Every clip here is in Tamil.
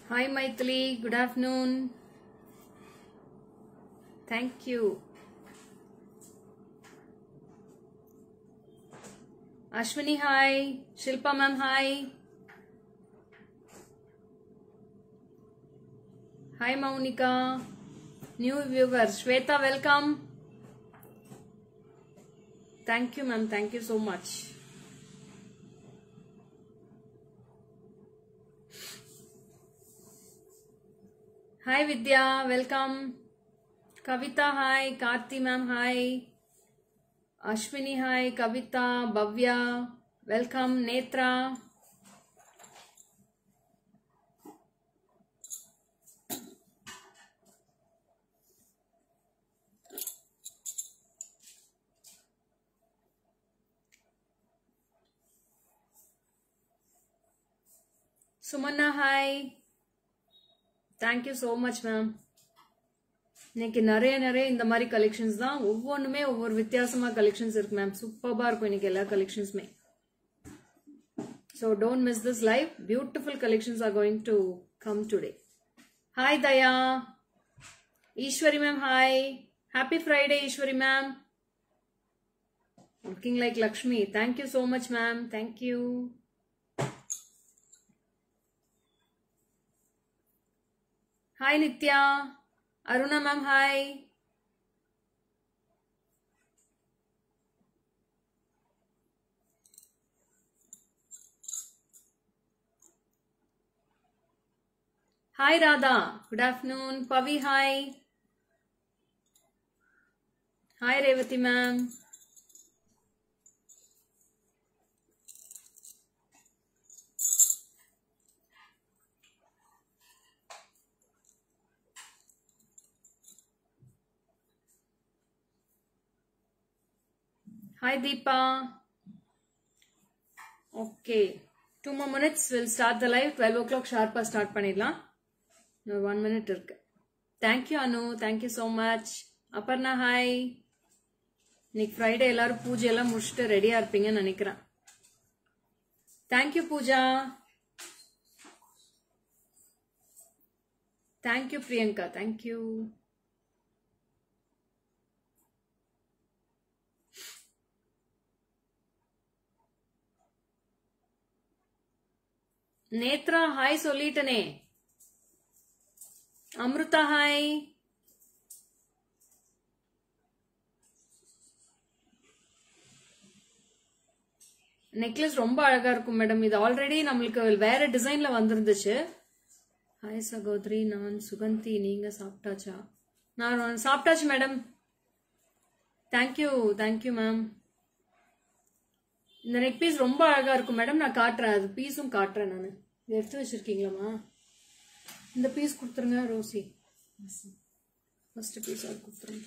Hi, Maithili. Good afternoon. Thank you. Ashwini, hi. Shilpa, ma'am, hi. Hi, Maunika. New viewers. Shweta, welcome. Thank you, ma'am. Thank you so much. Hi, Vidya. Welcome. Kavita, hi. Karti, ma'am, hi. Ashwini, hi. Kavita, Bhavya. Welcome. Netra. Sumanna, hi. Thank you so much ma'am இன்னைக்கு நிறைய நிறைய இந்த மாதிரி கலெக்ஷன்ஸ் தான் ஒவ்வொன்றுமே ஒவ்வொரு வித்தியாசமா கலெக்ஷன்ஸ் இருக்கு மேம் சூப்பராக இருக்கும் இன்னைக்கு எல்லா கலெக்ஷன்ஸுமே so don't miss this live beautiful collections are going to come today hi Daya Eswari ma'am hi happy Friday Eswari ma'am looking like Lakshmi thank you so much ma'am thank you hi Nithya Aruna ma'am hi hi Radha good afternoon Pavi hi hi Revathi ma'am Hi Deepa. Okay. Two more minutes. We'll start the live. 12 o'clock sharp start பண்ணிடலாம் ஒன் மினிட் இருக்கு thank you Anu thank you so much Aparna hi இன்னைக்கு ஃப்ரைடே எல்லாரும் பூஜை எல்லாம் முடிச்சுட்டு ரெடியா இருப்பீங்கன்னு நினைக்கிறேன் thank you Pooja thank you Priyanka thank you Netra hi சொல்லிட்டனே அமிர்தா ஹாய் நெக்லஸ் ரொம்ப அழகா இருக்கும் மேடம் இது ஆல்ரெடி நம்மளுக்கு வேற டிசைன்ல வந்திருந்துச்சு ஹாய் சகோதரி நான் சுகந்தி நீங்க சாப்பிட்டாச்சா நான் சாப்பிட்டாச்சு மேடம் தேங்க்யூ தேங்க்யூ மேம் இந்த நெக் பீஸ் ரொம்ப அழகா இருக்கும் மேடம் நான் காட்டுறேன் அது பீஸும் காட்டுறேன் நான் இதை எடுத்து வச்சிருக்கீங்களாம்மா இந்த பீஸ் கொடுத்துருங்க ரோசி ஃபர்ஸ்ட் பீஸ் அது கொடுத்துருங்க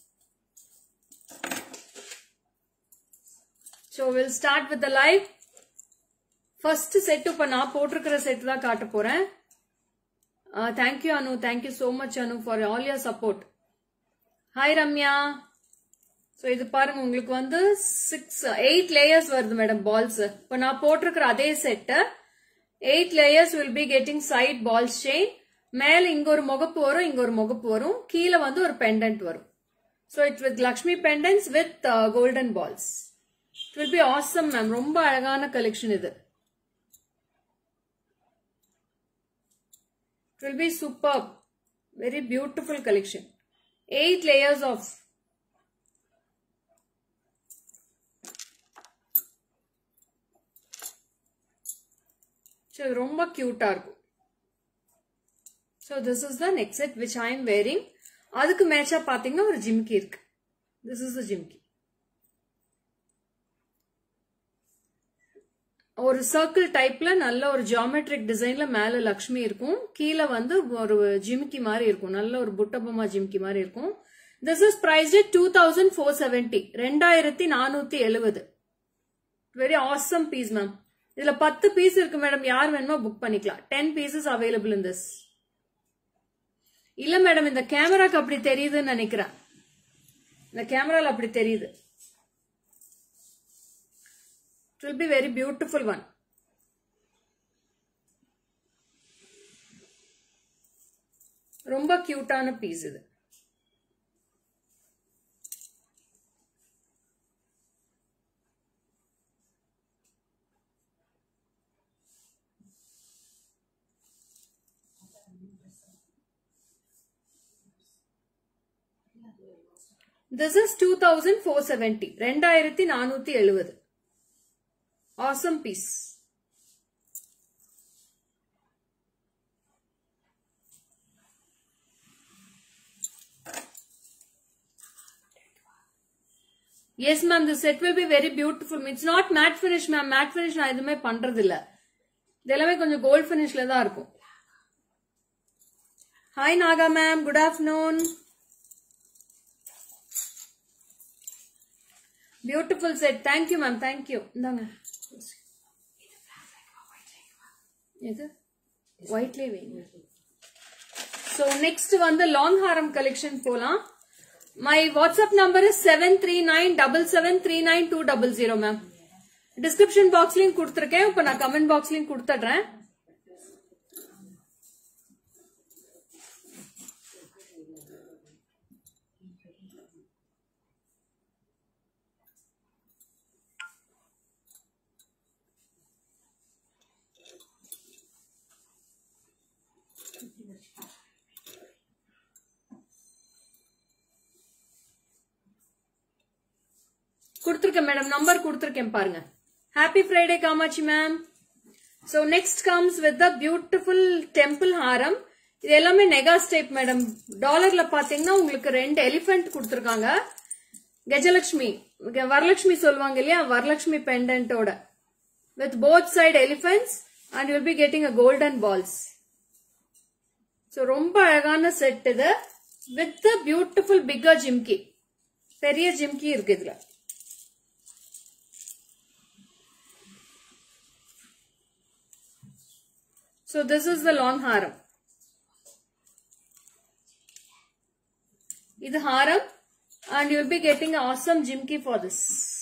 so will start with the live first set இப்போ நான் போட்டிருக்கிற செட் தான் காட்ட போறேன் thank you Anu thank you so much Anu for all your support hi Ramya so இது பாருங்க உங்களுக்கு வந்து சிக்ஸ் எயிட் லேயர்ஸ் வருது மேடம் பால்ஸ் இப்போ நான் போட்டிருக்கிற அதே set eight layers will be getting side balls chain மேல இங்க ஒரு முகப்பு வரும் இங்க ஒரு முகப்பு வரும் கீழே வந்து ஒரு பெண்டன்ட் வரும் so it with Lakshmi pendants with golden balls it will be awesome ma'am ரொம்ப அழகான கலெக்ஷன் இது it will be super very beautiful collection eight layers of so ரொம்ப கியூட்டா இருக்கும் so this is the next set which I am wearing அதுக்கு மேட்சா பாத்தீங்கன்னா ஒரு ஜிம்கி இருக்கு திஸ் இஸ் த ஜிம்கி ஒரு சர்க்கிள் டைப்ல நல்ல ஒரு ஜியாமெட்ரிக் டிசைன்ல மேல லக்ஷ்மி இருக்கும் கீழே வந்து ஒரு ஜிம்கி மாதிரி இருக்கும் நல்ல ஒரு புட்டபொம்மா ஜிம்கி மாதிரி இருக்கும் this is priced two thousand four seventy ரெண்டாயிரத்தி நானூத்தி எழுபது வெரி ஆசம் பீஸ் மேம் இதுல பத்து பீஸ் இருக்கு மேடம் யார் வேணுமோ புக் பண்ணிக்கலாம் ten pieces available in this இல்ல மேடம் இந்த கேமராக்கு அப்படி தெரியுதுன்னு நினைக்கிறேன் இந்த கேமரால அப்படி தெரியுது it will be very beautiful one ரொம்ப கியூட்டான பீஸ் இது this is two thousand four seventy ரெண்டாயிரத்தி நானூத்தி எழுபது awesome piece yes ma'am the set will be very beautiful it's not matte finish ma'am matte finish நான் எதுவுமே பண்றது இல்ல இது எல்லாமே கொஞ்சம் கோல்ட் ஃபினிஷ்ல தான் இருக்கும் hi Naga ma'am good afternoon beautiful set thank you ma'am thank you இந்தாங்க எது ஒயிட்லேயே வைங்க ஸோ நெக்ஸ்ட் வந்து லாங் ஹாரம் கலெக்ஷன் போலாம் my WhatsApp number is seven three nine double seven three nine two double zero ma'am description பாக்ஸ்லயும் கொடுத்துருக்கேன் இப்போ நான் கமெண்ட் பாக்ஸ்லயும் கொடுத்துட்றேன் கொடுத்துருக்கேன் மேடம் நம்பர் கொடுத்துருக்கேன் பாருங்க happy Friday Kamakshi ma'am so next comes with the beautiful temple ஹாரம் இது எல்லாமே நெகா ஸ்டேப் மேடம் டாலர்ல பாத்தீங்கன்னா உங்களுக்கு ரெண்டு எலிஃபென்ட் கொடுத்துருக்காங்க கஜலட்சுமி இங்க வரலட்சுமி சொல்லுவாங்க இல்லையா வரலட்சுமி பெண்டன்ட்டோட with both side elephants and will be getting a golden balls so ரொம்ப அழகான செட் இது வித் பியூட்டிஃபுல் பிக்கர் ஜிம்கி பெரிய ஜிம்கி இருக்கு இதுல So this is the long haram. இது haram and you will be getting an awesome jimki for this.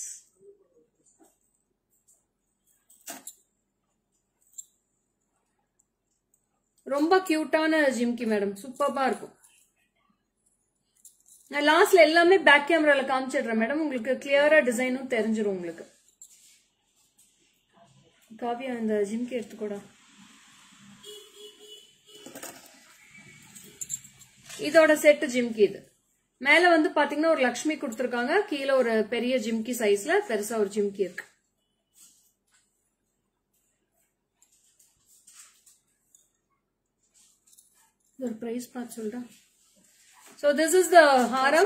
ரொம்ப கியூட்டான ஜிம்கி மேடம் சூப்பர்பா இருக்கும் நான் லாஸ்ட்ல எல்லாமே பேக் கேமரால காமிச்சிடுறேன் மேடம் உங்களுக்கு கிளியரா டிசைனும் தெரிஞ்சிடும் உங்களுக்கு காவியா இந்த ஜிம்கி எடுத்துக்கூடா இதோட செட்டு ஜிம்கி இது மேல வந்து பாத்தீங்கன்னா ஒரு லக்ஷ்மி கொடுத்துருக்காங்க கீழே ஒரு பெரிய ஜிம்கி சைஸ்ல பெருசா ஒரு ஜிம்கி இருக்கு ஒரு பிரைஸ் பார்த்து சொல்றேன் ஸோ திஸ் இஸ் த ஹாரம்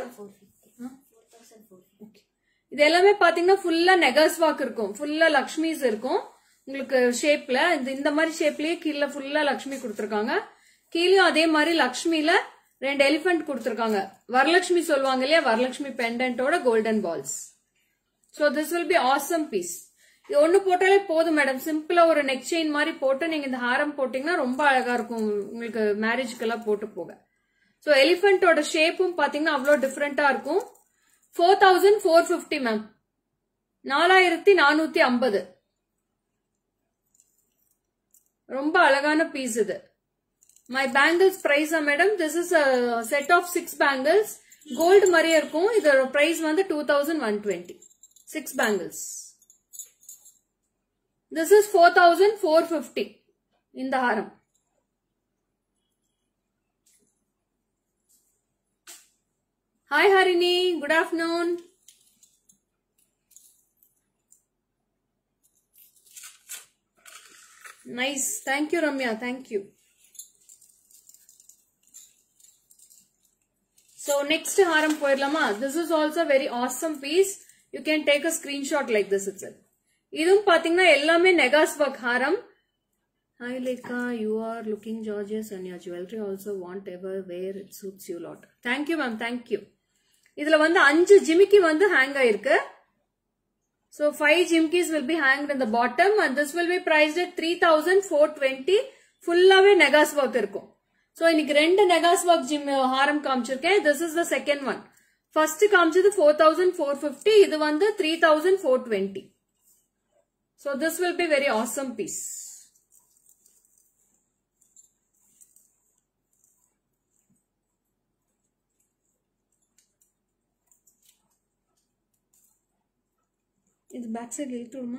இது எல்லாமே பாத்தீங்கன்னா ஃபுல்லா நெகஸ் வாக் இருக்கும் ஃபுல்லா லக்ஷ்மிஸ் இருக்கும் உங்களுக்கு ஷேப்ல இந்த இந்த மாதிரி ஷேப்லயே கீழே ஃபுல்லா லக்ஷ்மி கொடுத்துருக்காங்க கீழேயும் அதே மாதிரி லக்ஷ்மில ரெண்டு எலிஃபென்ட் கொடுத்துருக்காங்க வரலட்சுமி சொல்லுவாங்க இல்லையா வரலட்சுமி பெண்டன்ட்டோட golden balls so this will be awesome piece இது ஒண்ணு போட்டாலே போதும் மேடம் சிம்பிளா ஒரு நெக் செயின் மாதிரி போட்டு நீங்க இந்த ஹாரம் போட்டீங்கன்னா ரொம்ப அழகா இருக்கும் உங்களுக்கு மேரேஜ்க்கெல்லாம் போட்டு போக ஸோ எலிஃபென்ட்டோட ஷேப்பும் பாத்தீங்கன்னா அவ்வளோ டிஃப்ரெண்டா இருக்கும் four thousand four fifty ma'am நாலாயிரத்தி நானூத்தி ஐம்பது ரொம்ப அழகான பீஸ் இது my bangles price madam this is set of six bangles gold மாதிரியே இருக்கும் இதோட பிரைஸ் வந்து two thousand one twenty six bangles this is four thousand four fifty இந்த ஹாரம் hi Harini good afternoon nice thank you Ramya thank you So next haram போயிடலாமா this is also very awesome piece you can take a screenshot like this itself இதுவும் பாத்தீங்கன்னா எல்லாமே நெகாஸ் ஒர்க் ஹாரம் Hi Lekha, you are looking gorgeous and your jewelry also want ever wear it suits you lot. Thank you ma'am, thank you. இதுல வந்து அஞ்சு ஜிமிக்கி வந்து ஹேங் ஆயிருக்கு So five jimkis will be hanged in the bottom and this will be priced at 3420 ஃபுல்லாவே நெகாஸ் ஒர்க் இருக்கும் ஸோ இன்னைக்கு ரெண்டு நெகாஸ் ஒர்க் ஜிம் ஹாரம் காமிச்சிருக்கேன் this is the second one first காமிச்சது ஃபோர் தௌசண்ட் ஃபோர் ஃபிஃப்டி இது வந்து three thousand four twenty so this will be very awesome piece இது பேக் சைடு இழுத்து விடுமா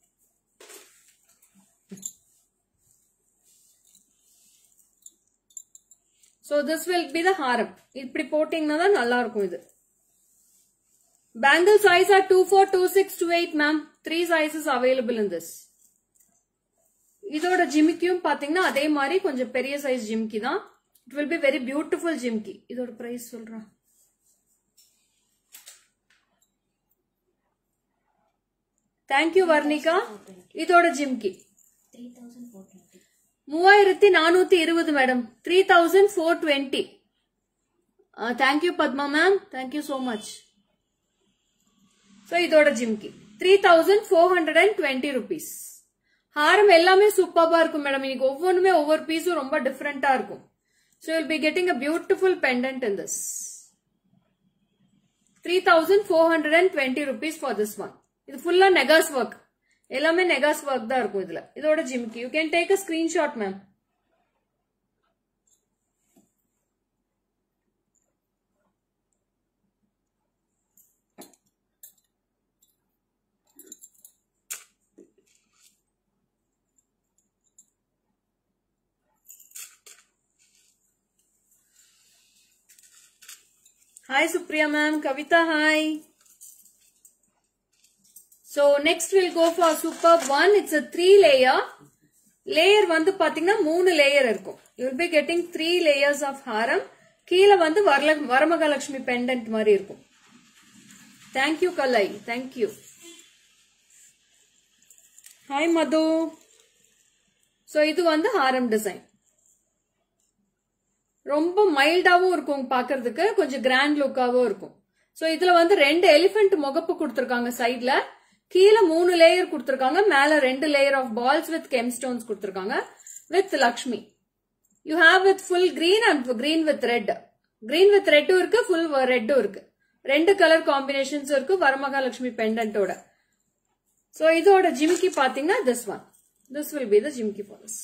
so this will be the ஹாரம் இப்படி போட்டீங்கன்னா தான் நல்லா இருக்கும் இது bangle size are two four two six two eight ma'am three sizes available in this இதோட ஜிமிக்கியும் பாத்தீங்கன்னா அதே மாதிரி கொஞ்சம் பெரிய சைஸ் ஜிமிக்கி தான் it will be very beautiful ஜிமிக்கி இதோட பிரைஸ் சொல்றேன் தேங்க்யூ வர்ணிகா இதோட ஜிம்கி மூவாயிரத்தி நானூத்தி இருபது madam three thousand four twenty thank you Padma ma'am thank you so much so இதோட ஜிம்கி three thousand four hundred and twenty rupees ஹாரம் எல்லாமே சூப்பர்பா இருக்கும் மேடம் இன்னைக்கு ஒவ்வொன்றுமே ஒவ்வொரு பீஸும் ரொம்ப டிஃப்ரெண்டா இருக்கும் so will be getting a beautiful pendant in this three thousand four hundred and twenty rupees for this one இது ஃபுல்லா நெகாஸ் ஒர்க் எல்லாமே நெகாஸ் ஒர்க் தான் இருக்கும் இதுல இதோட ஜிம்கி you can take a screenshot ma'am Hi Supriya ma'am, Kavita hi. So next we'll go for superb one. It's a three layer. Layer வந்து பாத்தீங்கன்னா மூணு லேயர் இருக்கும் you will be getting three layers of ஹாரம் கீழே வந்து வரல வரமகாலட்சுமி பெண்டன்ட் மாதிரி இருக்கும் thank you Kalai thank you hi Madhu so இது வந்து ஹாரம் டிசைன் ரொம்ப மைல்டாவும் இருக்கும் பாக்குறதுக்கு கொஞ்சம் கிராண்ட் லுக்காவும் இருக்கும் சோ இதுல வந்து ரெண்டு எலிஃபென்ட் முகப்பு கொடுத்திருக்காங்க சைட்ல கீழே மூணு லேயர் கொடுத்திருக்காங்க மேல ரெண்டு layer of balls with gem stones கொடுத்திருக்காங்க with Lakshmi you have with full green and green with red green with ரெட்டும் இருக்கு ஃபுல் ரெட்டும் இருக்கு ரெண்டு கலர் காம்பினேஷன்ஸ் இருக்கு வரமகாலட்சுமி பெண்டன்ட்டோட சோ இதோட ஜிமிக்கி பாத்தீங்கன்னா this one this will be the jimikki for this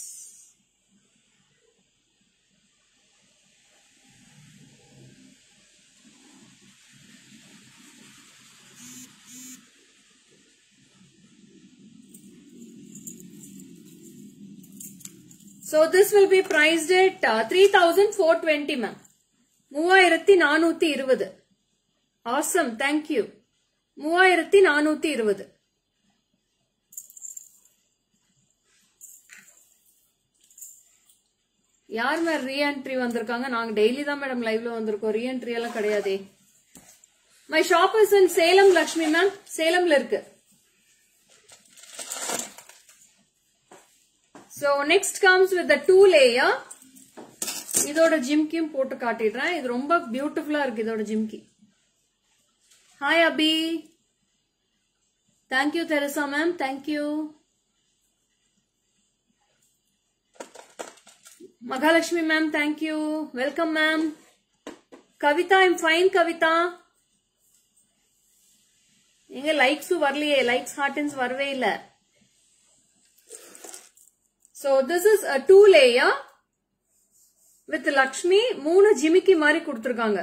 So this will be priced at uh, 3420 ma'am. மூவாயிரத்தி நானூத்தி இருபது ஆசம் தேங்க்யூ மூவாயிரத்தி நானூத்தி இருபது யார் மேம் ரீஎன்ட்ரி வந்திருக்காங்க நாங்க டெய்லி தான் மேடம் லைவ்ல வந்திருக்கோம் ரீஎன்ட்ரி எல்லாம் கிடையாதே my shop is in Salem Lakshmi ma'am சேலம்ல இருக்கு So next comes with the two layer. இதோட ஜிம்கியும் போட்டு காட்டிடுறேன் இது ரொம்ப பியூட்டிஃபுல்லா இருக்கு இதோட ஜிம்கி hi Abhi thank you Theresa ma'am thank you Mahalakshmi ma'am thank you welcome ma'am Kavitha I'm fine Kavitha எங்க லைக்ஸும் வரலையே லைக்ஸ் ஹார்டன்ஸ் வரவே இல்லை So this is a two layer with Lakshmi மூணு ஜிமிக்கி மாதிரி கொடுத்திருக்காங்க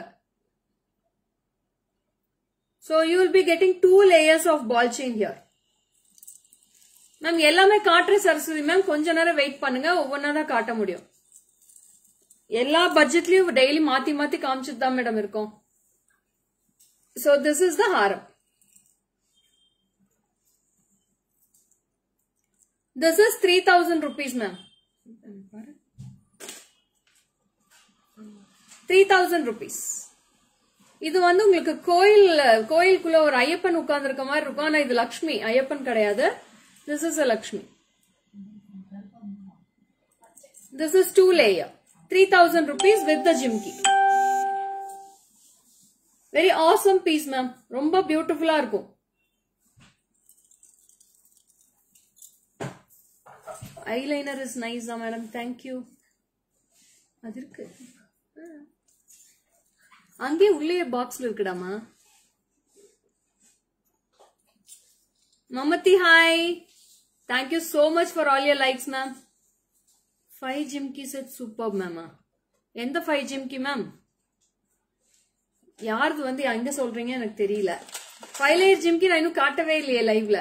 So you will be getting two layers of ball chain here. Ma'am எல்லாமே காட்டுற சரஸ்வதி மேம் கொஞ்ச நேரம் வெயிட் பண்ணுங்க ஒவ்வொன்னா தான் காட்ட முடியும் எல்லா பட்ஜெட்லயும் டெய்லி மாத்தி மாத்தி காமிச்சிட்டு தான் மேடம் இருக்கும் So this is the ஹாரம் This is 3000 rupees, ma'am. 3000 rupees. இது வந்து உங்களுக்கு கோயில் கோயிலுக்குள்ள ஒரு ஐயப்பன் உட்கார்ந்து இருக்க மாதிரி இருக்கும் ஆனா இது லக்ஷ்மி ஐயப்பன் கிடையாது this is a Lakshmi this is two layer three thousand rupees with the jimki very awesome piece ma'am ரொம்ப பியூட்டிஃபுல்லா இருக்கும் ஐலைனர் இஸ் நைஸா மேடம் தேங்க்யூ அது இருக்கு அங்கே உள்ளே பாக்ஸ்ல இருக்குடாமா Mamathi hi thank you so much for all your likes ma'am five jimki set super மேமா எந்த ஃபைவ் ஜிம்கி மேம் யாருது வந்து எங்க சொல்றீங்க எனக்கு தெரியல ஃபைவ் லேயர் ஜிம்கி நான் இன்னும் காட்டவே இல்லையே லைவ்ல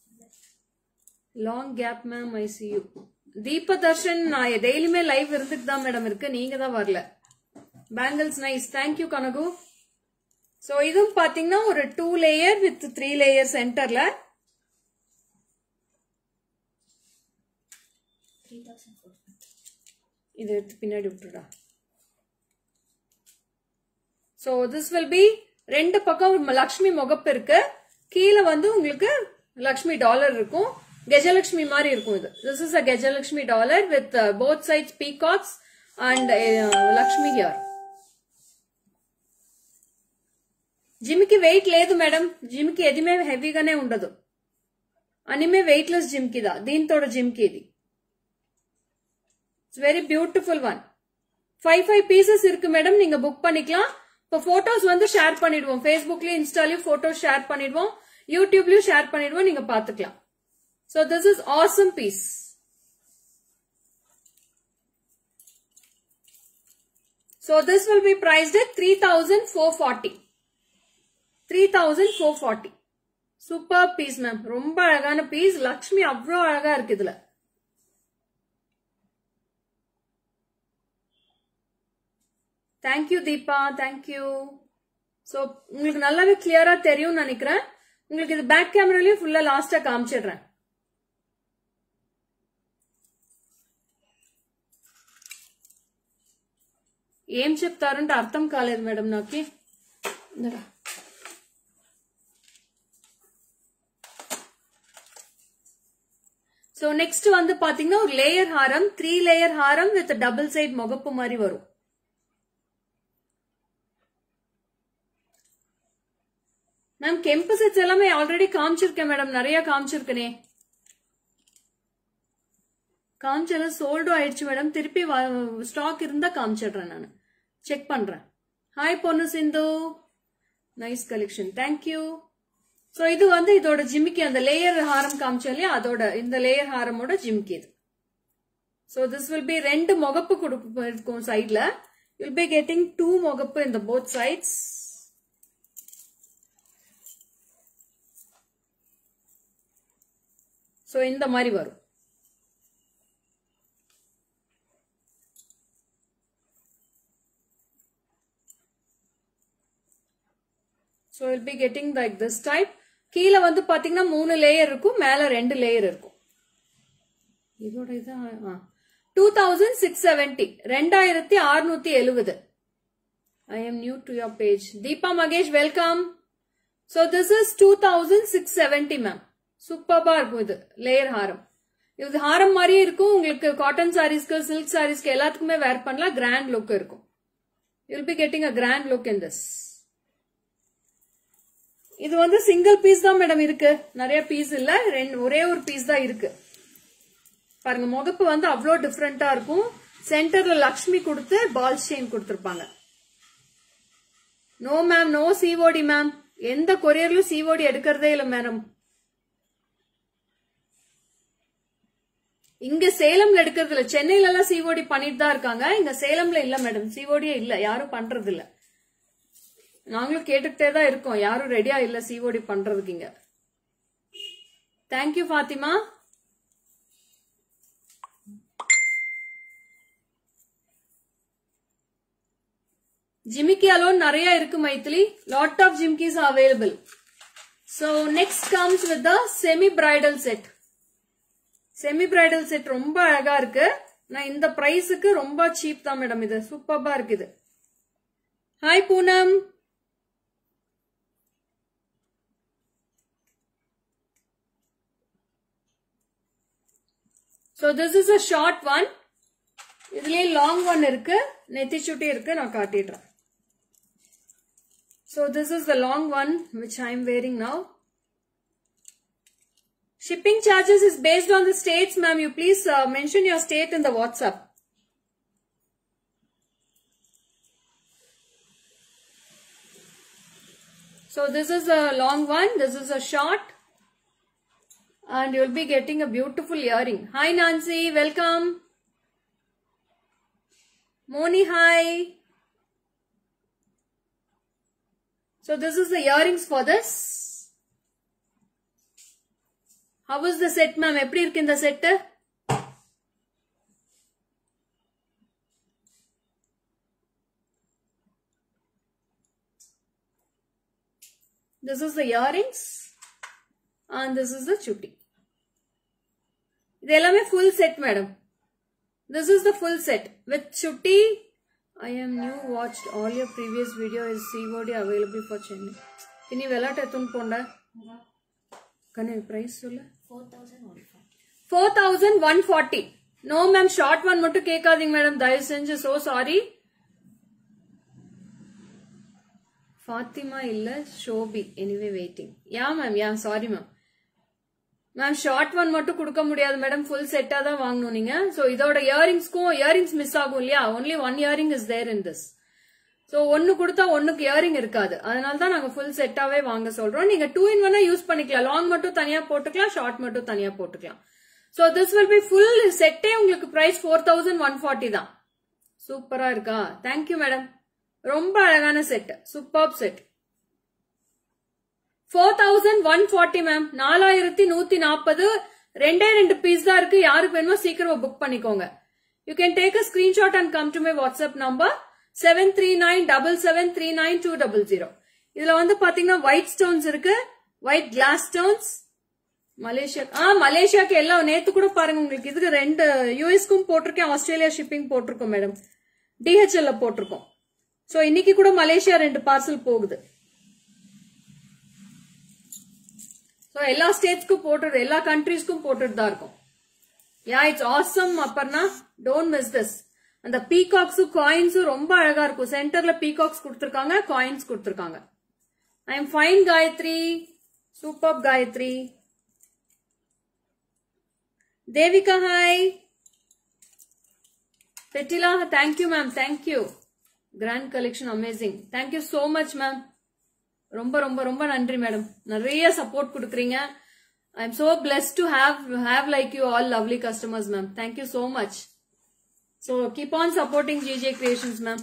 long gap ma'am I see you Deepa Darshan நான் டெய்லியுமே லைவ் இருந்துட்டு தான் மேடம் இருக்கு நீங்க தான் வரல bangles nice thank you Kanagu so இதுவும் பாத்தீங்கன்னா ஒரு two layer with three layer சென்டர்ல இது எடுத்து பின்னாடி விட்டுடா சோ திஸ் வில் பி ரெண்டு பக்கம் லக்ஷ்மி முகப்பு இருக்கு கீழே வந்து உங்களுக்கு லக்ஷ்மி டாலர் இருக்கும் கஜலட்சுமி மாதிரி இருக்கும் இது this is a Gajalakshmi dollar with both sides peacocks and Lakshmi here jimki weight లేదు మేడం జిమ్కి ఎదిమే హెవీగానే ఉండదు అనిమే వెయిట్లెస్ జిమ్కి దా దీంతో జిమ్కి ఇది it's very beautiful one five five pieces இருக்கு மேடம் நீங்க புக் பண்ணிக்கலாம் இப்போ போட்டோஸ் வந்து ஷேர் பண்ணிடுவோம் ஃபேஸ்புக்லயும் இன்ஸ்டாலயும் போட்டோஸ் ஷேர் பண்ணிடுவோம் யூடியூப்லயும் ஷேர் பண்ணிடுவோம் நீங்க பாத்துக்கலாம் so this is awesome piece so this will be priced three thousand four forty three thousand four forty super piece ma'am ரொம்ப அழகான பீஸ் லக்ஷ்மி அவ்வளோ அழகா இருக்கு இதுல தேங்க்யூ தீபா தேங்க்யூ ஸோ உங்களுக்கு நல்லாவே கிளியரா தெரியும்னு நினைக்கிறேன் உங்களுக்கு இது பேக் கேமராலயும் ஃபுல்லா லாஸ்டா காமிச்சிடுறேன் ఏం చెప్తారంటే అర్థం కాలేదు మేడం నాకు ఇందరా. ஸோ நெக்ஸ்ட் வந்து பாத்தீங்கன்னா ஒரு லேயர் ஹாரம் த்ரீ லேயர் ஹாரம் வித் டபுள் சைட் முகப்பு மாதிரி வரும் மேம் கெம்பு செட்ஸ் எல்லாமே ஆல்ரெடி காமிச்சிருக்கேன் மேடம் நிறைய காமிச்சிருக்கனே காமிச்செல்லாம் சோல்டும் ஆயிடுச்சு மேடம் திருப்பி ஸ்டாக் இருந்தா காமிச்சிடுறேன் நான் செக் பண்றேன் ஹாய் பொண்ணு Sindhu nice collection thank you so இது வந்து இதோட ஜிமிக்கி அந்த லேயர் ஹாரம் காமிச்சோம் இல்லையா அதோட இந்த லேயர் ஹாரமோட ஜிமிக்கி இது ஸோ திஸ் வில் பி ரெண்டு முகப்பு கொடுக்கும் இருக்கும் சைட்ல வில் பி கெட்டிங் டூ முகப்பு இந்த போத் சைட்ஸ் ஸோ இந்த மாதிரி வரும் so will be getting like this type கீழே வந்து பாத்தீங்கன்னா மூணு லேயர் இருக்கும் மேல ரெண்டு லேயர் இருக்கும் இதோட இதான் டூ தௌசண்ட் சிக்ஸ் செவன்டி ரெண்டாயிரத்தி அறுநூத்தி எழுபது I am new to your page Deepa Mahesh welcome so this is two thousand six seventy ma'am சூப்பர்பா இருக்கும் இது லேயர் ஹாரம் இது ஹாரம் மாதிரியே இருக்கும் உங்களுக்கு காட்டன் சாரீஸ்க்கு சில்க் சாரீஸ்க்கு எல்லாத்துக்குமே வேர் பண்ணலாம் கிராண்ட் லுக் இருக்கும் you'll be getting a grand look in this இது வந்து சிங்கிள் பீஸ் தான் மேடம் இருக்கு நிறைய பீஸ் இல்ல ரெண்டு ஒரே ஒரு பீஸ் தான் இருக்கு பாருங்க முகப்பு வந்து அவ்வளோ டிஃப்ரெண்டா இருக்கும் சென்டர்ல லக்ஷ்மி கொடுத்து பால் செயின் கொடுத்துருப்பாங்க no ma'am no COD ma'am எந்த கொரியர்லயும் சிஓடி எடுக்கிறதே இல்ல மேடம் இங்க சேலம்ல எடுக்கிறது இல்ல சென்னையில எல்லாம் சிஓடி பண்ணிட்டு தான் இருக்காங்க இங்க சேலம்ல இல்ல மேடம் சிஓடியே இல்ல யாரும் பண்றது இல்ல நாங்களும் கேட்டுக்கிட்டே தான் இருக்கோம் யாரும் ரெடியா இல்ல சிஓடி பண்றதுக்கு இங்க தேங்க்யூ ஃபாத்திமா ஜிமிக்கி அலோன் நிறைய இருக்கு Maithili lot of jimkis available so next comes with the semi bridal set semi bridal set ரொம்ப அழகா இருக்கு நான் இந்த பிரைஸுக்கு ரொம்ப சீப் தான் மேடம் இது சூப்பர்பா இருக்குது hi Poonam so this is a short one இதுலயே லாங் ஒன் இருக்கு நெத்தி சுட்டி இருக்கு நான் காட்டிடுறேன் so this is the long one which I am wearing now Shipping charges is based on the states, ma'am. You please uh, mention your state in the WhatsApp. So this is a long one. This is a short. And you'll be getting a beautiful earring. Hi Nancy, welcome. Moni, hi. So this is the earrings for this. How is the set ma'am எப்படி இருக்கு இந்த set This is the earrings and this is the chutti. இது எல்லாமே full set madam This is the full set with chutti. I am new watched all your previous video is COD available for Chennai. இனி விளையாட்டு எத்துன்னு போண்ட கண்ணு பிரைஸ் சொல்லு four thousand one forty no ma'am short one மட்டும் கேட்காதீங்க மேடம் தயவு செஞ்சு சோ சாரி ஃபாத்திமா இல்ல Shobi anyway waiting yeah ma'am yeah sorry ma'am ma'am short one மட்டும் கொடுக்க முடியாது மேடம் ஃபுல் செட்டா தான் வாங்கணும் நீங்க சோ இதோட இயரிங்ஸ்க்கும் இயரிங்ஸ் மிஸ் ஆகும் இல்லையா only one earring is there in this so ஒன்னு கொடுத்தா ஒன்னுக்கு இயரிங் இருக்காது அதனால தான் நாங்க ஃபுல் செட்டாவே வாங்க சொல்றோம் நீங்க டூ இன் ஒன்னா யூஸ் பண்ணிக்கலாம் லாங் மட்டும் தனியா போட்டுக்கலாம் ஷார்ட் மட்டும் தனியா போட்டுக்கலாம் so this will be full செட்டே உங்களுக்கு price four thousand one forty தான் சூப்பரா இருக்கா தேங்க்யூ மேடம் ரொம்ப அழகான set super set four thousand one forty ma'am நாலாயிரத்தி நூத்தி நாற்பது ரெண்டே ரெண்டு பீஸ் தான் இருக்கு யாருக்கு வேணுமோ சீக்கிரமா புக் பண்ணிக்கோங்க you can take a screenshot and come to my WhatsApp number seven three nine double seven three nine two double zero இதுல வந்து பாத்தீங்கன்னா ஒயிட் ஸ்டோன்ஸ் இருக்கு ஒயிட் கிளாஸ் ஸ்டோன்ஸ் மலேசியா ஆ மலேசியாக்கு எல்லாம் நேத்து கூட பாருங்க உங்களுக்கு இதுக்கு ரெண்டு யூஎஸ்க்கும் போட்டிருக்கேன் ஆஸ்திரேலியா ஷிப்பிங் போட்டிருக்கோம் மேடம் டிஹெச்எல்ல போட்டிருக்கோம் சோ இன்னைக்கு கூட மலேசியா ரெண்டு பார்சல் போகுது சோ எல்லா ஸ்டேட்ஸ்க்கும் போட்டுறது எல்லா கண்ட்ரீஸ்க்கும் போட்டுட்டு தான் இருக்கும் yeah it's awesome Aparna don't miss this அந்த பீகாக்ஸும் காயின்ஸும் ரொம்ப அழகா இருக்கும் சென்டர்ல பீகாக்ஸ் கொடுத்துருக்காங்க காயின்ஸ் கொடுத்துருக்காங்க I am fine Gayathri super Gayathri Devika hi பெட்டிலா thank you ma'am thank you grand collection amazing thank you so much ma'am ரொம்ப ரொம்ப ரொம்ப நன்றி மேடம் நிறைய சப்போர்ட் கொடுக்குறீங்க I am so bless to have have like you all lovely customers ma'am thank you so much so keep on supporting GJ creations ma'am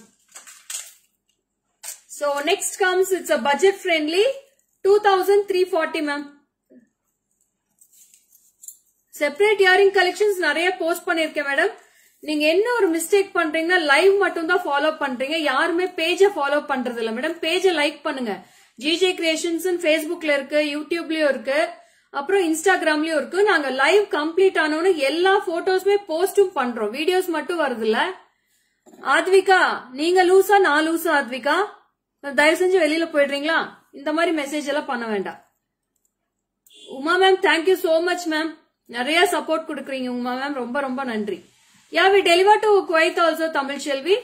so next comes it's a budget friendly two thousand three forty ma'am separate earring collections நிறைய போஸ்ட் பண்ணிருக்கேன் மேடம் நீங்க என்ன ஒரு மிஸ்டேக் பண்றீங்கன்னா லைவ் மட்டும் தான் ஃபாலோ பண்றீங்க யாருமே பேஜ ஃபாலோ பண்றது இல்ல மேடம் பேஜ லைக் பண்ணுங்க ஜிஜே கிரியேஷன்ஸ் ஃபேஸ்புக்ல இருக்கு யூடியூப்லயும் இருக்கு அப்புறம் இன்ஸ்டாகிராம்லயும் இருக்கு நாங்க லைவ் கம்ப்ளீட் ஆனோன்னு எல்லா போட்டோஸுமே போஸ்டும் பண்றோம் வீடியோஸ் மட்டும் வருது இல்ல ஆத்விகா நீங்க லூசா நான் லூசா ஆத்விகா தயவு செஞ்சு வெளியில போயிடுறீங்களா இந்த மாதிரி மெசேஜ் எல்லாம் பண்ண வேண்டாம் Uma ma'am thank you so much ma'am நிறைய சப்போர்ட் கொடுக்குறீங்க உமா மேம் ரொம்ப ரொம்ப நன்றி yeah we deliver to Kuwait also Tamil Selvi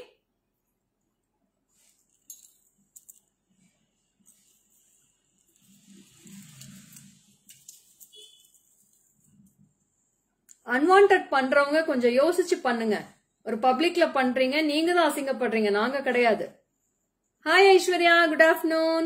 unwant பண்றவங்க கொஞ்சம் யோசிச்சு பண்ணுங்க ஒரு பப்ளிக்ல பண்றீங்க நீங்க தான் அசிங்கப்படுறீங்க நாங்க கிடையாது hi Aishwarya good afternoon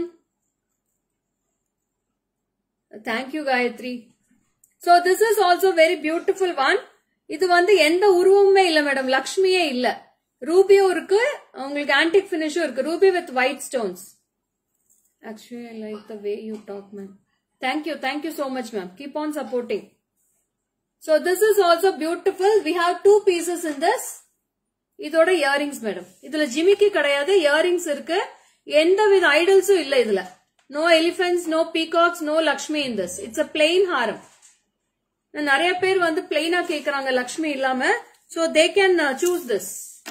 thank you Gayathri so this is also very beautiful one இது வந்து எந்த உருவமுமே இல்ல மேடம் லக்ஷ்மியே இல்ல ரூபியும் இருக்கு உங்களுக்கு ஆன்டிக் பினிஷும் இருக்கு ruby with white stones actually I like the way you talk ma'am thank you thank you so much ma'am keep on supporting So this is also beautiful. We have two pieces in this. இதோட இயரிங்ஸ் மேடம் இதுல ஜிமிக்கி கிடையாது இயரிங்ஸ் இருக்கு எந்த வித ஐடல்ஸும் இல்ல இதுல no elephants no peacocks no Lakshmi in this it's a plain haram நிறைய பேர் வந்து பிளெயினா கேக்குறாங்க லக்ஷ்மி இல்லாம so they can choose this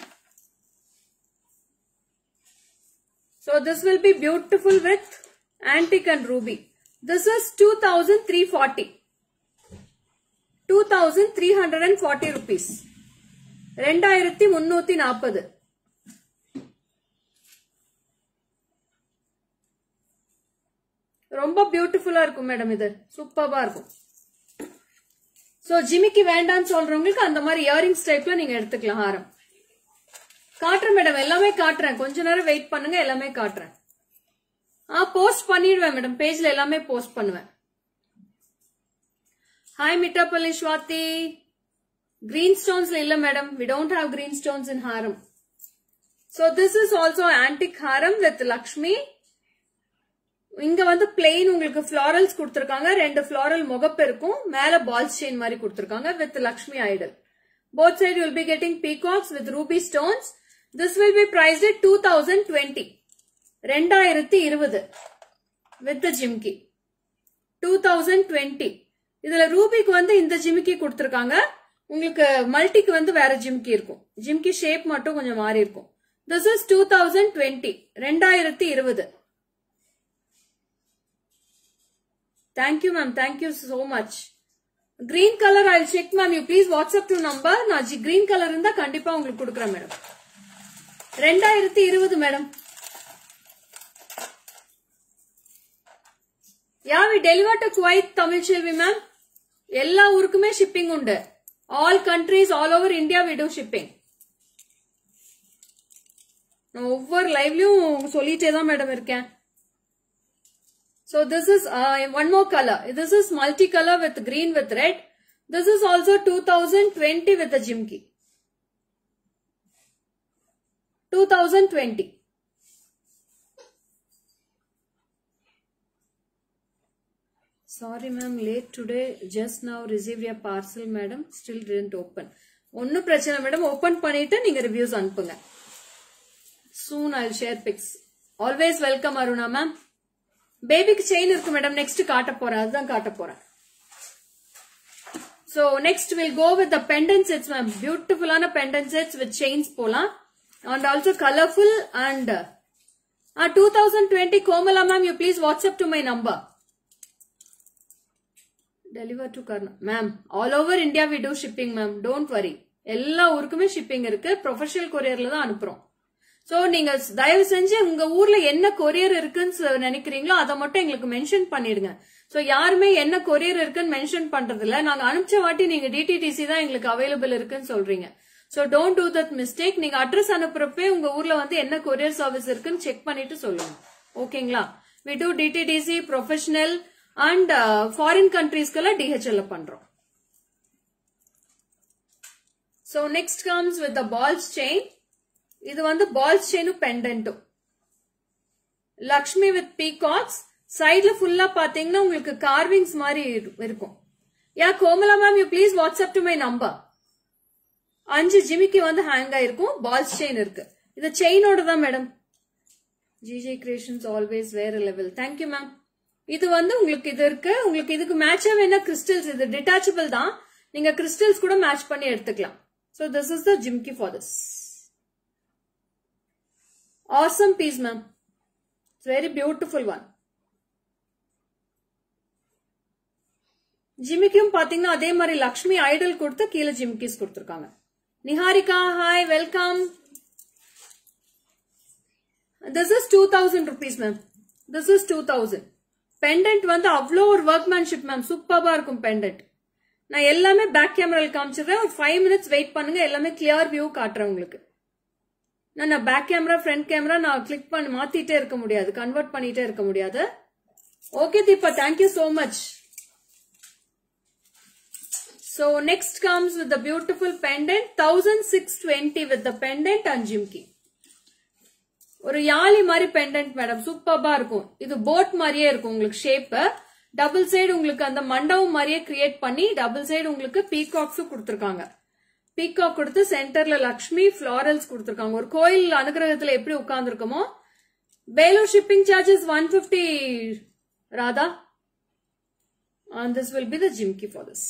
So this will be beautiful with antique and ruby. This is 2340. 2340 rupees. ரெண்டாயிரத்தி முன்னூத்தி நாற்பது ரொம்ப பியூட்டிஃபுல்லா இருக்கும் மேடம் இது சூப்பர்பா இருக்கும் சோ ஜிமிக்கு வேண்டாம்னு சொல்றவங்களுக்கு அந்த மாதிரி இயரிங்ஸ் டைப்ல நீங்க எடுத்துக்கலாம் ஹாரம் காட்டுறேன் மேடம் எல்லாமே காட்டுறேன் கொஞ்ச நேரம் வெயிட் பண்ணுங்க எல்லாமே காட்டுறேன் ஆ போஸ்ட் பண்ணிடுவேன் மேடம் பேஜ்ல எல்லாமே போஸ்ட் பண்ணுவேன் ஹாய் மிட்டாப்பள்ளி ஸ்வாதி கிரீன் ஸ்டோன்ஸ்ல இல்ல madam we don't have green stones in haram so this is also antique haram with Lakshmi இங்க வந்து பிளெயின் உங்களுக்கு ஃபிளாரல்ஸ் கொடுத்திருக்காங்க ரெண்டு ஃபிளாரல் முகப்பு இருக்கும் மேல பால்ஸ் செயின் மாதிரி கொடுத்திருக்காங்க with Lakshmi idol both side will be getting peacocks with ruby stones this will be priced two thousand twenty ரெண்டாயிரத்தி இருபது with jimki two thousand twenty இதுல ரூபிக்கு வந்து இந்த ஜிமிக்கி கொடுத்திருக்காங்க உங்களுக்கு மல்டிக்கு வந்து வேற ஜிம்கி இருக்கும் ஜிம்கி ஷேப் மட்டும் கொஞ்சம் மாறி இருக்கும் this is two thousand twenty ரெண்டாயிரத்தி இருபது thank you ma'am thank you so much green colour I check ma'am you please WhatsApp to number நான் கிரீன் கலர் இருந்தா கண்டிப்பா உங்களுக்கு கொடுக்குறேன் மேடம் ரெண்டாயிரத்தி இருபது madam yeah we deliver to Kuwait Tamil Selvi ma'am எல்லா ஊருக்குமே ஷிப்பிங் உண்டு all countries all over India we do shipping நான் ஒவ்வொரு லைவ்லயும் சொல்லிட்டே தான் மேடம் இருக்கேன் So this is uh, one more color. This is multicolor with green with red. This is also 2020 with the Jimki. 2020. Sorry ma'am, late today. Just now received a parcel madam. Still didn't open. ஒன்னும் பிரச்சனை மேடம் ஓபன் பண்ணிட்டு நீங்க ரிவ்யூஸ் அனுப்புங்க soon I share pics always welcome Aruna ma'am பேபிக்கு செயின் இருக்கு மேடம் நெக்ஸ்ட் காட்ட போறேன் அதுதான் காட்ட போறேன் so next will go with the pendant sets ma'am பியூட்டிஃபுல்லான பெண்டன் செட்ஸ் வித் செயின்ஸ் போலாம் and also colourful and two thousand twenty Komala ma'am you please WhatsApp to my number deliver to Karna ma'am all over India we do shipping ma'am don't worry எல்லா ஊருக்குமே ஷிப்பிங் இருக்கு ப்ரொஃபஷனல் கொரியர்ல தான் அனுப்புறோம் சோ நீங்க தயவு செஞ்சு உங்க ஊர்ல என்ன கொரியர் இருக்குன்னு நினைக்கிறீங்களோ அதை மட்டும் எங்களுக்கு மென்ஷன் பண்ணிடுங்க சோ யாருமே என்ன கொரியர் இருக்குன்னு மென்ஷன் பண்றது இல்ல நாங்க அனுப்பிச்ச வாட்டி நீங்க டிடிடிசி தான் எங்களுக்கு அவைலபிள் இருக்குன்னு சொல்றீங்க so don't do that mistake நீங்க அட்ரஸ் அனுப்புறப்பே உங்க ஊர்ல வந்து என்ன கொரியர் சர்வீஸ் இருக்குன்னு செக் பண்ணிட்டு சொல்லுங்க ஓகேங்களா we do DTDC professional and foreign கண்ட்ரீஸ்க்கெல்லாம் டிஹெச்எல் பண்றோம் so next comes with the balls chain இது வந்து பால்ஸ் செயினும் பெண்டன்ட்டும் லக்ஷ்மி வித் பீகாக்ஸ் சைட்ல ஃபுல்லா பாத்தீங்கன்னா உங்களுக்கு கார்விங்ஸ் மாதிரி இருக்கும் yeah Komala ma'am you please WhatsApp to my number அஞ்சு ஜிமிக்கி வந்து ஹேங் ஆயிருக்கும் பால்ஸ் செயின் இருக்கு இது செயினோட தான் மேடம் ஜிஜே கிரியேஷன்ஸ் ஆல்வேஸ் வேற லெவல் தேங்க்யூ மேம் இது வந்து உங்களுக்கு இது இருக்கு உங்களுக்கு இதுக்கு மேட்சா வேணா கிறிஸ்டல்ஸ் இது டிட்டாச்சபிள் தான் நீங்க கிறிஸ்டல்ஸ் கூட மேட்ச் பண்ணி எடுத்துக்கலாம் so this is the jimki for this awesome piece ma'am it's very beautiful one ஜிமிக்கும் பாத்தீங்கன்னா அதே மாதிரி லக்ஷ்மி ஐடல் கொடுத்து கீழே ஜிமிக்கிஸ் கொடுத்துருக்காங்க Niharika hi welcome this is two thousand rupees ma'am this is two thousand pendant வந்து அவ்வளோ ஒரு ஒர்க்மேன்ஷிப் மேம் சூப்பர்பா இருக்கும் பெண்டன்ட் நான் எல்லாமே பேக் கேமரால காமிச்சிடுறேன் ஒரு ஃபைவ் மினிட்ஸ் வெயிட் பண்ணுங்க எல்லாமே கிளியர் வியூ காட்டுறேன் உங்களுக்கு நான் பேக் கேமரா ஃப்ரண்ட் கேமரா நான் கிளிக் பண்ணி மாத்திட்டே இருக்க முடியாது கன்வெர்ட் பண்ணிட்டே இருக்க முடியாது okay Deepa thank you so much So next comes with the beautiful pendant 1620 with the pendant and jimki. ஒரு யாழி மாதிரி பெண்டன்ட் மேடம் சூப்பர்பா இருக்கும் இது போட் மாதிரியே இருக்கும் உங்களுக்கு ஷேப் டபுள் சைடு உங்களுக்கு அந்த மண்டபம் மாதிரியே கிரியேட் பண்ணி டபுள் சைடு உங்களுக்கு பீகாக்ஸும் கொடுத்துருக்காங்க பீகாக் கொடுத்து சென்டர்ல லக்ஷ்மி ஃபிளாரல்ஸ் கொடுத்துருக்காங்க ஒரு கோயில் அனுகிரகத்துல எப்படி உட்கார்ந்துருக்கோமோ Vellore shipping charges one fifty Radha and this will be the jimki for this.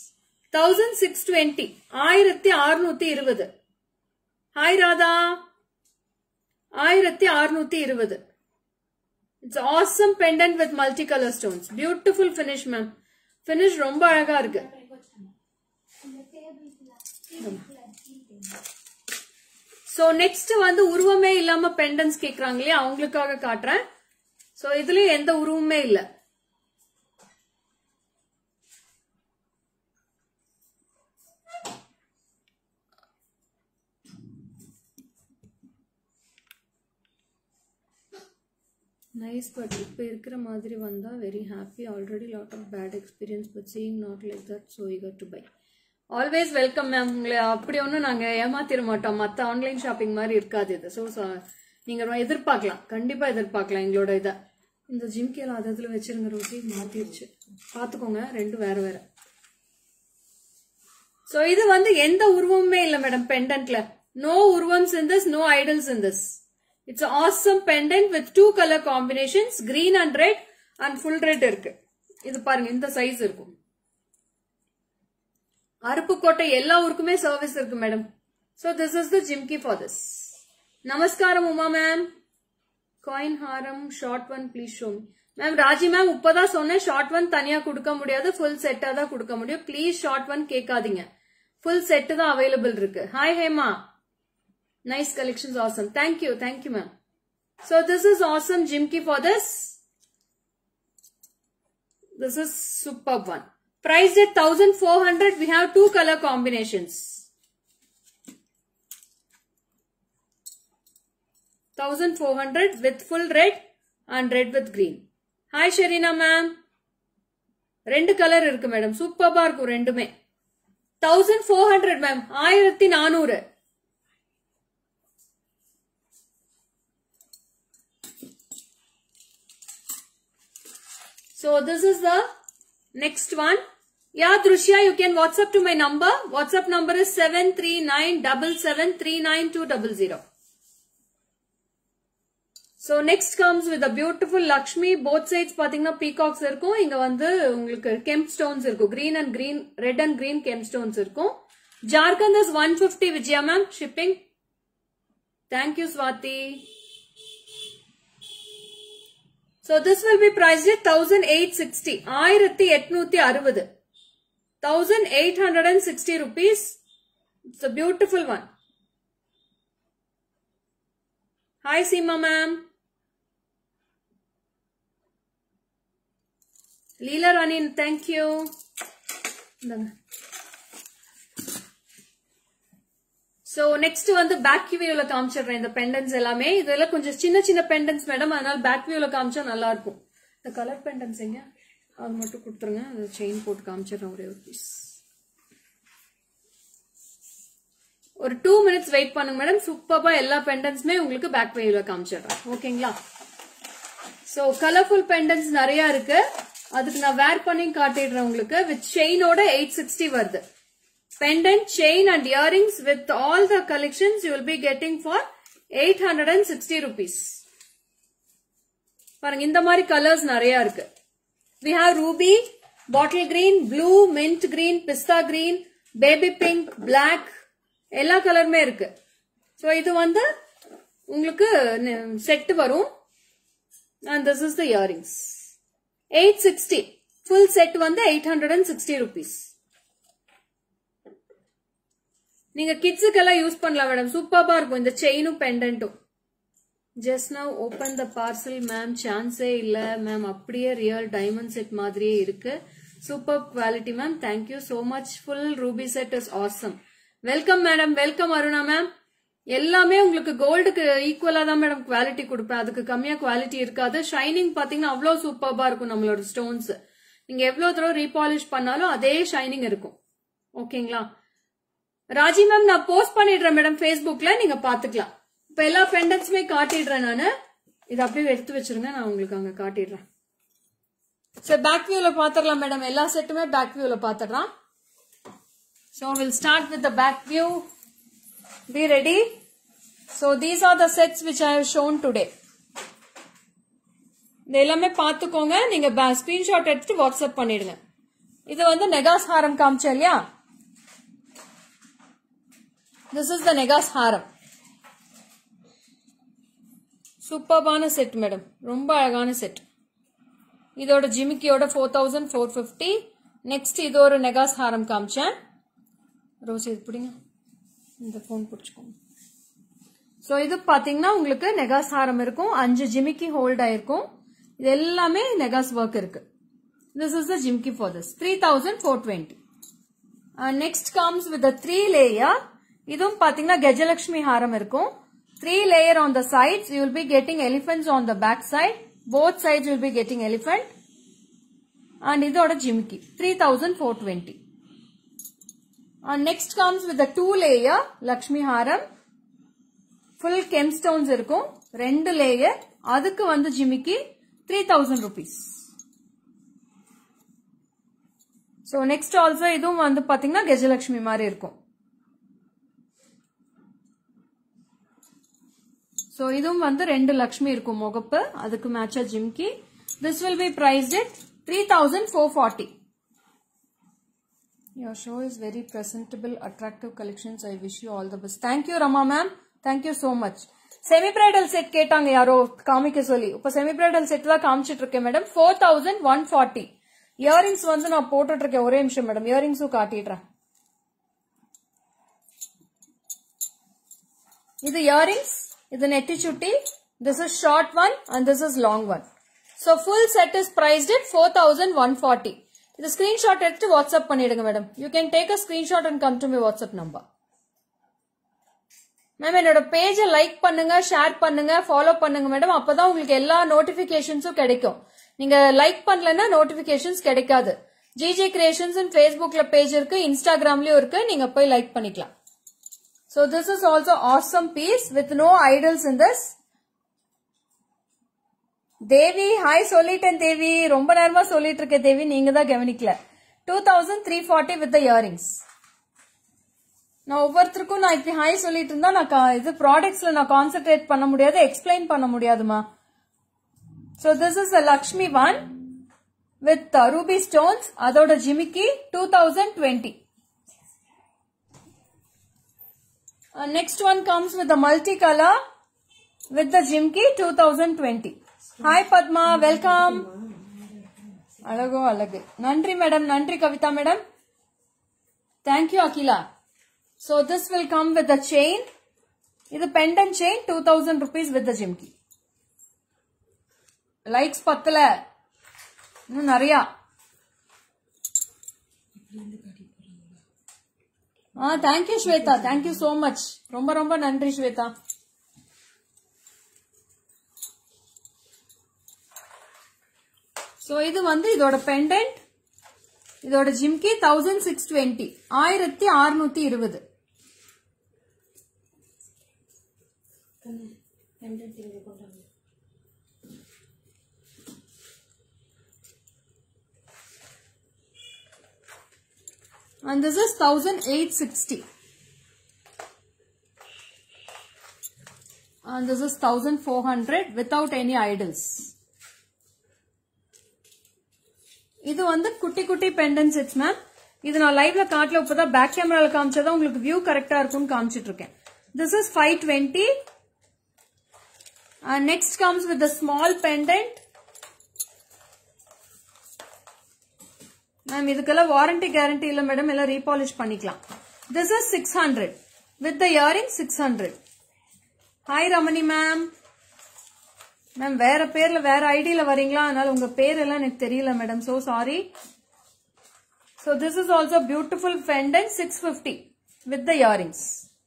1620 ஆயிரத்தி அறுநூத்தி இருபது ஹாய் ராதா ஆயிரத்தி அறுநூத்தி இருபது it's awesome pendant with multi colour stones beautiful finish ma'am finish ரொம்ப அழகா இருக்கு சோ நெக்ஸ்ட் வந்து உருவமே இல்லாம பெண்டன்ஸ் கேக்குறாங்க இல்லையா அவங்களுக்காக காட்டுறேன் சோ இதுலயும் எந்த உருவமே இல்ல நைஸ் பட் இப்போ இருக்கிற மாதிரி வந்தா very happy already lot of bad experience but seeing not like that so eager to buy always welcome ma'am உங்களை அப்படி ஒன்றும் நாங்கள் ஏமாத்திர மாட்டோம் மற்ற ஆன்லைன் ஷாப்பிங் மாதிரி இருக்காது இது ஸோ நீங்கள் எதிர்பார்க்கலாம் கண்டிப்பாக எதிர்பார்க்கலாம் எங்களோட இதை இந்த ஜிம்கேல அது அதுல வச்சிருங்க ரோசி மாத்திருச்சு பாத்துக்கோங்க ரெண்டும் வேற வேற சோ இது வந்து எந்த உருவமுமே இல்ல மேடம் பெண்டன்ட்ல நோ உருவம்ஸ் in this no idols in this it's awesome pendant with two colour combinations green and red and full red இருக்கு இது பாருங்க இந்த சைஸ் இருக்கும் அருப்புக்கோட்டை எல்லா ஊருக்குமே சர்வீஸ் இருக்கு madam so this is the jimki for this நமஸ்காரம் உமா மேம் காயின் ஹாரம் short one please show ma'am Raji ma'am இப்பதான் சொன்னேன் ஷார்ட் ஒன் தனியா கொடுக்க முடியாது ஃபுல் செட்டா தான் கொடுக்க முடியும் ப்ளீஸ் ஷார்ட் ஒன் கேட்காதீங்க ஃபுல் செட்டு தான் அவைலபிள் இருக்கு hi Hema nice collections awesome thank you thank you ma'am so this is awesome jimki for this This is superb one. Priced at 1400, we have two color combinations. 1400 with full red and red with green. Hi Sharina ma'am. ரெண்டு கலர் இருக்கு மேடம் சூப்பர்பா இருக்கும் ரெண்டுமே தௌசண்ட் ஃபோர் ஹண்ட்ரட் மேம் ஆயிரத்தி நானூறு So this is the next one. Yeah, Drushya, you can WhatsApp to my number. WhatsApp number is 73977392200. So next comes with a beautiful Lakshmi. Both sides பாத்தீங்கன்னா peacocks இருக்கும். இங்க வந்து உங்களுக்கு kemp stones இருக்கும். Green and green, red and green kemp stones இருக்கும். Jharkhand is 150 Vijaya ma'am. Shipping. Thank you Swati. So this will be priced at 1860. 1860. 1860 rupees. It's a beautiful one. Hi Seema ma'am. Leela Rani, thank you. இந்தாங்க. சோ நெக்ஸ்ட் வந்து பேக் வியூல காமிச்சிடுறேன் இந்த பெண்டன்ஸ் எல்லாமே இதெல்லாம் கொஞ்சம் சின்ன சின்ன பெண்டன்ஸ் மேடம் அதனால பேக் வியூல காமிச்சா நல்லா இருக்கும் இந்த கலர் பெண்டன்ஸ் எங்க அது மட்டும் கொடுத்துருங்க அது செயின் போட்டு காமிச்சிடுறேன் ஒரே ஒரு பீஸ் ஒரு டூ மினிட்ஸ் வெயிட் பண்ணுங்க மேடம் சூப்பர்பா எல்லா பெண்டன்ஸுமே உங்களுக்கு பேக் வியூல காமிச்சிடுறேன் ஓகேங்களா சோ கலர்ஃபுல் பெண்டன்ஸ் நிறைய இருக்கு அதுக்கு நான் வேர் பண்ணி காட்டிடுறேன் உங்களுக்கு வித் செயினோட எயிட் சிக்ஸ்டி வருது pendant, chain and earrings with all the collections you will be getting for 860 rupees. பாருங்க இந்த மாதிரி கலர்ஸ் நிறைய இருக்கு we have ruby bottle green blue mint green pista green baby pink black எல்லா கலருமே இருக்கு ஸோ இது வந்து உங்களுக்கு செட் வரும் and this is the earrings 860 full set வந்து 860 rupees நீங்க கிட்ஸுக்கெல்லாம் யூஸ் பண்ணலாம் மேடம் சூப்பர்பா இருக்கும் இந்த செயினும் பெண்டன்ட்டும் just now open the parcel ma'am சான்ஸே இல்ல மேம் அப்படியே ரியல் டைமண்ட் செட் மாதிரியே இருக்கு super quality ma'am thank you so much full ruby set is awesome welcome madam welcome Aruna ma'am எல்லாமே உங்களுக்கு கோல்டுக்கு ஈக்குவலா தான் மேடம் குவாலிட்டி கொடுப்பேன் அதுக்கு கம்மியா குவாலிட்டி இருக்காது ஷைனிங் பாத்தீங்கன்னா அவ்வளவு சூப்பர்பா இருக்கும் நம்மளோட ஸ்டோன்ஸ் நீங்க எவ்வளவு தூரம் ரீபாலிஷ் பண்ணாலும் அதே ஷைனிங் இருக்கும் ஓகேங்களா ராஜி மேம் நான் போஸ்ட் பண்ணிடுறேன் மேடம் ஃபேஸ்புக்ல நீங்க பாத்துக்கலாம் இப்ப எல்லா பெண்டன்ஸுமே காட்டிடுறேன் நானு இது அப்படியே எடுத்து வச்சிருங்க நான் உங்களுக்கு அங்க காட்டிடுறேன் சரி பேக் வியூல பாத்துடலாம் மேடம் எல்லா செட்டுமே பேக் வியூல பாத்துடலாம் so will start with the back view be ready so these are the sets which I have shown today இது எல்லாமே பார்த்துக்கோங்க நீங்க ஸ்கிரீன்ஷாட் எடுத்துட்டு வாட்ஸ்அப் பண்ணிடுங்க இது வந்து நெகாஸ் ஹாரம் காமிச்சேன் இல்லையா திஸ் இஸ் த நெகாஸ் ஹாரம் சூப்பர்பான செட் மேடம் ரொம்ப அழகான செட் இதோட ஜிமிக்கியோட four thousand four fifty next இது ஒரு நெகாஸ் ஹாரம் காமிச்சேன் ரோஸ் இது பிடிங்க இந்த ஃபோன் பிடிச்சிக்கோங்க ஸோ இது பார்த்தீங்கன்னா உங்களுக்கு நெகாஸ் ஹாரம் இருக்கும் அஞ்சு ஜிமிக்கி ஹோல்ட் ஆயிருக்கும் இது எல்லாமே நெகாஸ் ஒர்க் இருக்கு this is the jimikki for this three thousand four twenty next comes with three layer இதுவும் பாத்தீங்கன்னா கஜலட்சுமி ஹாரம் இருக்கும் three layer on the sides you will be getting elephants on the back side both sides will be getting elephant and இதோட jimikki three thousand four twenty and next comes with two layer Lakshmi ஹாரம் ஃபுல் கெம் ஸ்டோன்ஸ் இருக்கும் ரெண்டு லேயர் அதுக்கு வந்து jimikki three thousand rupees so next also இதுவும் வந்து பாத்தீங்கன்னா கஜலட்சுமி மாதிரி இருக்கும் ஸோ இதுவும் வந்து ரெண்டு லக்ஷ்மி இருக்கும் முகப்பு அதுக்கு மேட்சா jimki this will be priced it three thousand four forty Your show is very presentable, attractive collections. I wish you all the best. Thank you, Rama ma'am. Thank you so much. Semi bridal set கேட்டாங்க யாரோ காமிக்க சொல்லி இப்ப செமி பிரைடல் செட் தான் காமிச்சிட்டு இருக்கேன் madam four thousand one forty earrings வந்து நான் போட்டுட்டு இருக்கேன் ஒரே நிமிஷம் மேடம் இயரிங்ஸும் காட்டிடுறேன் இது இயரிங்ஸ் இது நெட்டி சுட்டி this is short one and this is long one so full set is priced it four thousand one forty இது ஸ்கிரீன்ஷாட் எடுத்து வாட்ஸ்அப் பண்ணிடுங்க madam you can take a screenshot and come to my WhatsApp number ma'am என்னோட பேஜை லைக் பண்ணுங்க ஷேர் பண்ணுங்க ஃபாலோ பண்ணுங்க மேடம் அப்பதான் உங்களுக்கு எல்லா நோட்டிபிகேஷன்ஸும் கிடைக்கும் நீங்க லைக் பண்ணலன்னா நோட்டிபிகேஷன்ஸ் கிடைக்காது ஜிஜே கிரியேஷன்ஸ் ஃபேஸ்புக்ல பேஜ் இருக்கு இன்ஸ்டாகிராம்லயும் இருக்கு நீங்க போய் லைக் பண்ணிக்கலாம் so this is also awesome piece with no idols in this Devi hi சொல்லிட்டேன் தேவி ரொம்ப நேரமா சொல்லிட்டு இருக்கேன் தேவி நீங்க தான் கவனிக்கல two thousand three forty with earrings நான் ஒவ்வொருத்தருக்கும் நான் இப்படி ஹாய் சொல்லிட்டு இருந்தா நான் கா- இது ப்ராடக்ட்ஸ்ல நான் கான்சென்ட்ரேட் பண்ண முடியாது எக்ஸ்பிளைன் பண்ண முடியாதுமா so this is a Lakshmi one with ruby stones அதோட jimikki two thousand twenty next one comes with multi colour with the jimki two thousand twenty hi Padma welcome அழகோ அழகு நன்றி மேடம் நன்றி Kavitha madam thank you Akila so this will come with the chain இது pendant chain two thousand rupees with the jimki likes பத்தல இன்னும் நிறையா ஆ thank you Swetha thank you so much ரொம்ப ரொம்ப நன்றி ஸ்வேதா ஸோ இது வந்து இதோட பெண்டன்ட் இதோட ஜிம்கி தௌசண்ட் சிக்ஸ் டுவெண்ட்டி ஆயிரத்தி அறுநூத்தி இருபது and this is 1860 and this is 1400 without any idols இது வந்து குட்டி குட்டி பெண்டன் செட்ஸ் மேம் இது நான் லைவ்ல காட்டல இப்பதான் பேக் கேமரால காமிச்சதா உங்களுக்கு வியூ கரெக்டா இருக்கும்னு காமிச்சிட்டு இருக்கேன் this is five twenty next comes with small pendant ma'am இதுக்கெல்லாம் வாரண்டி கேரண்டி இல்ல மேடம் எல்லாம் ரீபாலிஷ் பண்ணிக்கலாம் this is six hundred with the earring six hundred hi Ramani ma'am ma'am வேற பேர்ல வேற ஐடியில வரீங்களா அதனால உங்க பேர் எல்லாம் எனக்கு தெரியல madam so sorry so this is also beautiful pendant six fifty with the earrings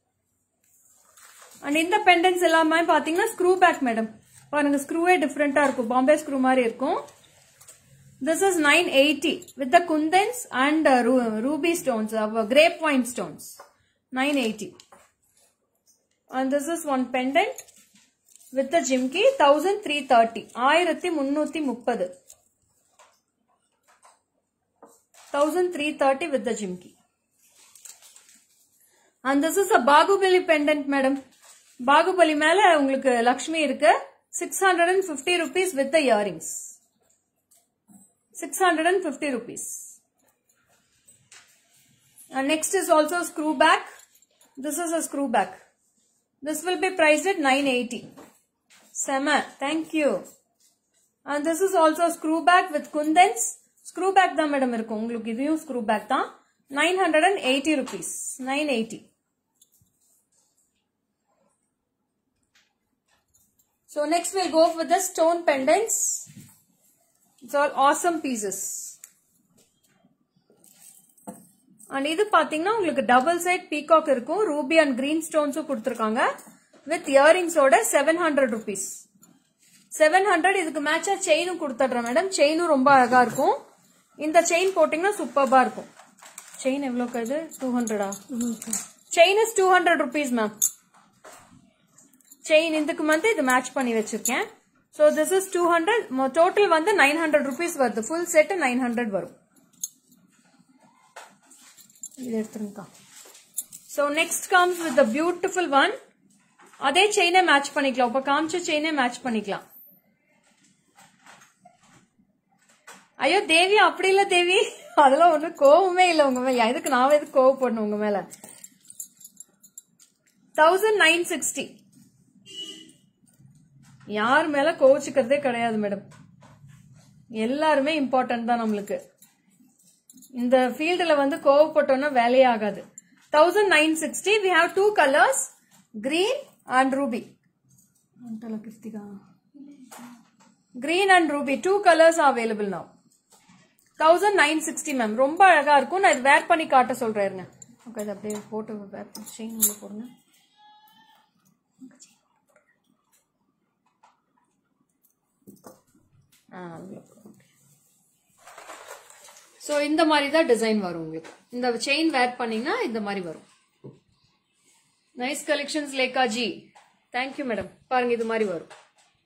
and இந்த பெண்டன்ஸ் எல்லாமே பாத்தீங்கன்னா ஸ்க்ரூ பேக் மேடம் பாருங்க ஸ்க்ரூவே டிஃப்ரெண்டா இருக்கும் பாம்பே ஸ்க்ரூ மாதிரி இருக்கும் This is 980 with the kundans and uh, ru- ruby stones, uh, grape wine stones. 980. And this is one pendant with the jimki 1330. 1330. 1330 with the jimki. And this is a Bahubali pendant, madam. Bahubali மேல உங்களுக்கு லக்ஷ்மி இருக்கு 650 rupees with the earrings. 650 rupees. And next is also screw back. This is a screw back. This will be priced at 980. Sama, thank you. And this is also screw back with kundans. Screw back தான் மேடம் இருக்கும் உங்களுக்கு இதையும் screw back தான் 980 rupees. 980. So next we'll go with the stone pendants. It's all awesome pieces. And இது பாத்தீங்கன்னா உங்களுக்கு டபுள் சைட் பீகாக் இருக்கும் ரூபி அண்ட் கிரீன் ஸ்டோன்ஸும் கொடுத்துருக்காங்க வித் இயரிங்ஸோட seven hundred rupees seven hundred இதுக்கு மேட்சா செயினும் கொடுத்துட்றேன் மேடம் செயினும் ரொம்ப அழகா இருக்கும் இந்த செயின் போட்டீங்கன்னா சூப்பர்பா இருக்கும் செயின் எவ்வளோக்கு இது டூ ஹண்ட்ரடா chain is two hundred rupees ma'am chain இதுக்கு வந்து இது மேட்ச் பண்ணி வச்சிருக்கேன் so this is two hundred total வந்து நைன் ஹண்ட்ரட் ருபீஸ் வருது ஃபுல் செட் நைன் ஹண்ட்ரட் வரும் இது எடுத்துருங்கக்கா so next comes with the beautiful one அதே செயினை மேட்ச் பண்ணிக்கலாம் இப்போ காமிச்ச செயினே மேட்ச் பண்ணிக்கலாம் ஐயோ தேவி அப்படி இல்ல தேவி அதெல்லாம் ஒண்ணும் கோவமே இல்ல உங்க மேல எதுக்கு நான் எதுக்கு கோவப்படணும் உங்க மேல தௌசண்ட் நைன் சிக்ஸ்டி யார் மேல கோவிச்சுக்கிறதே கிடையாது மேடம் எல்லாருமே இம்பார்ட்டன்ட் தான் நம்மளுக்கு இந்த ஃபீல்டுல வந்து கோவப்பட்டோம்னா வேலையே ஆகாது thousand nine sixty we have two colours green and ruby Krithika green and ruby two colours available now thousand nine sixty ma'am ரொம்ப அழகா இருக்கும் நான் இது வேர் பண்ணி காட்ட சொல்றேன் ஓகே இது அப்படியே போட்டு வேர் செயின் உள்ள போடுங்க ஸோ இந்த மாதிரி தான் டிசைன் வரும் உங்களுக்கு இந்த செயின் வேர் பண்ணீங்கன்னா இந்த மாதிரி வரும் nice collections Lekha ji thank you madam பாருங்க இது மாதிரி வரும்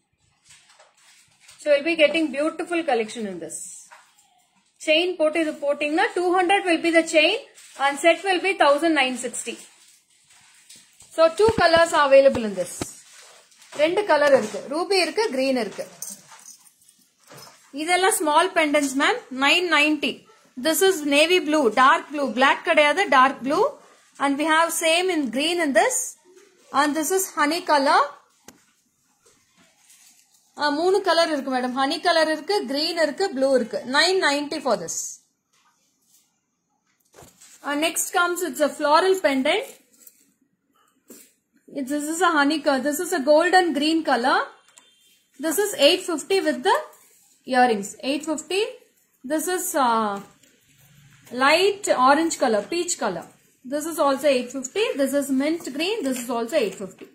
so will be getting beautiful collection in this chain போட்டு இது போட்டீங்கன்னா two hundred will be the chain and set will be thousand nine sixty so two colours available in this ரெண்டு கலர் இருக்கு ரூபி இருக்கு கிரீன் இருக்கு இதெல்லாம் small pendants ma'am nine ninety this is navy blue dark blue black கிடையாது dark blue and we have same in green in this and this is honey colour மூணு கலர் இருக்கு மேடம் ஹனி கலர் இருக்கு கிரீன் இருக்கு ப்ளூ இருக்கு nine ninety for this next comes it's a floral pendant this is a honey color this is a golden green color this is 850 with the earrings 850 this is uh, light orange color peach color this is also 850 this is mint green this is also 850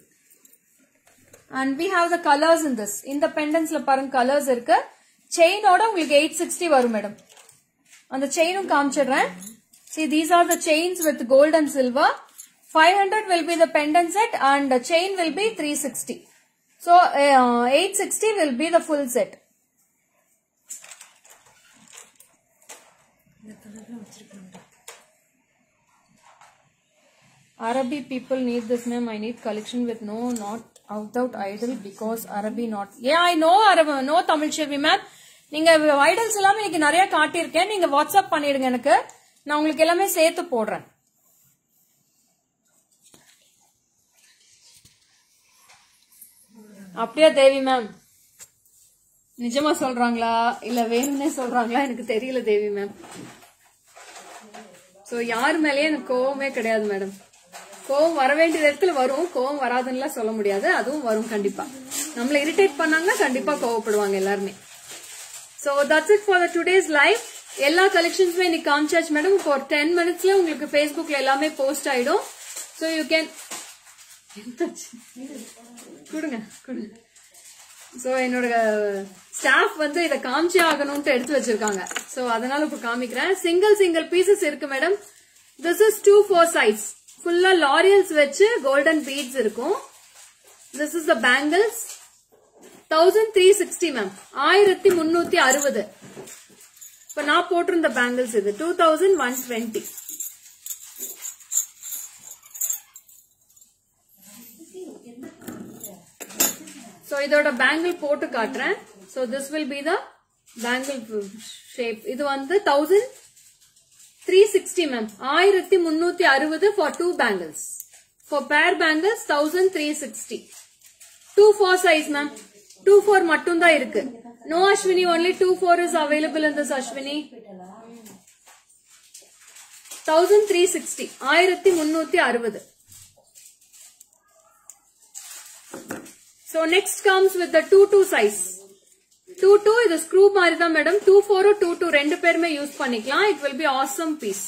and we have the colors in this இந்த பெண்டன்ஸ்ல பாருங்க கலர்ஸ் இருக்கு செயினோட உங்களுக்கு எயிட் சிக்ஸ்டி வரும் மேடம் அந்த செயினும் காமிச்சிடுறேன் see these are the chains with gold and silver 500 will be the pendant set and the chain will be 360 so uh, 860 will be the full set Arabi people need this ma'am. I need collection with no not without idol because Arabi not. Yeah, I know Arabi, no Tamil Chevi ma'am. நீங்க ஐடல்ஸ் எல்லாமே இன்னைக்கு நிறைய காட்டியிருக்கேன் நீங்க வாட்ஸ்அப் பண்ணிடுங்க எனக்கு நான் உங்களுக்கு எல்லாமே சேர்த்து போடுறேன் அப்படியா தேவி மேம் நிஜமா சொல்றாங்களா இல்ல வேணும்னே சொல்றாங்களா எனக்கு தெரியல தேவி மேம் சோ யார் மேலயே எனக்கு கோவமே கிடையாது மேடம் கோவம் வர வேண்டிய இடத்துல வரும் கோவம் வராதுன்னு சொல்ல முடியாது அதுவும் வரும் கண்டிப்பா நம்மள இரிட்டேட் பண்ணாங்கன்னா கண்டிப்பா கோவப்படுவாங்க எல்லாருமே so that's it for the today's live எல்லா கலெக்ஷன்ஸுமே இன்னைக்கு காமிச்சாச்சு மேடம் இப்போ ஒரு டென் மினிட்ஸ்ல உங்களுக்கு ஃபேஸ்புக்ல எல்லாமே போஸ்ட் ஆயிடும் ஸோ யூ கேன் கொடுங்க கொடுங்க ஸோ என்னோட ஸ்டாஃப் வந்து இதை காமிச்சே ஆகணும்ட்டு எடுத்து வச்சிருக்காங்க ஸோ அதனால இப்போ காமிக்கிறேன் சிங்கிள் சிங்கிள் பீசஸ் இருக்கு madam this is two four size ஃபுல்லா லாரியல்ஸ் வச்சு கோல்டன் பீட்ஸ் இருக்கும் this is the bangles thousand three sixty ma'am ஆயிரத்தி முன்னூத்தி அறுபது இப்ப நான் போட்டிருந்த பேங்கிள்ஸ் இது two thousand one twenty so இதோட பேங்கிள் போட்டு காட்டுறேன் so this will be the bangle shape இது வந்து தௌசண்ட் த்ரீ சிக்ஸ்டி மேம் ஆயிரத்தி முன்னூத்தி அறுபது for two bangles for pair bangles thousand three sixty two four size ma'am two four மட்டும் தான் இருக்கு no Ashwini only two four is available in this Ashwini thousand three sixty ஆயிரத்தி முன்னூத்தி அறுபது So next comes with the 2-2 size. 2-2 இது ஸ்க்ரூ மாதிரி தான் மேடம் டூ ஃபோரும் டூ டூ ரெண்டு பேருமே யூஸ் பண்ணிக்கலாம் it will be awesome piece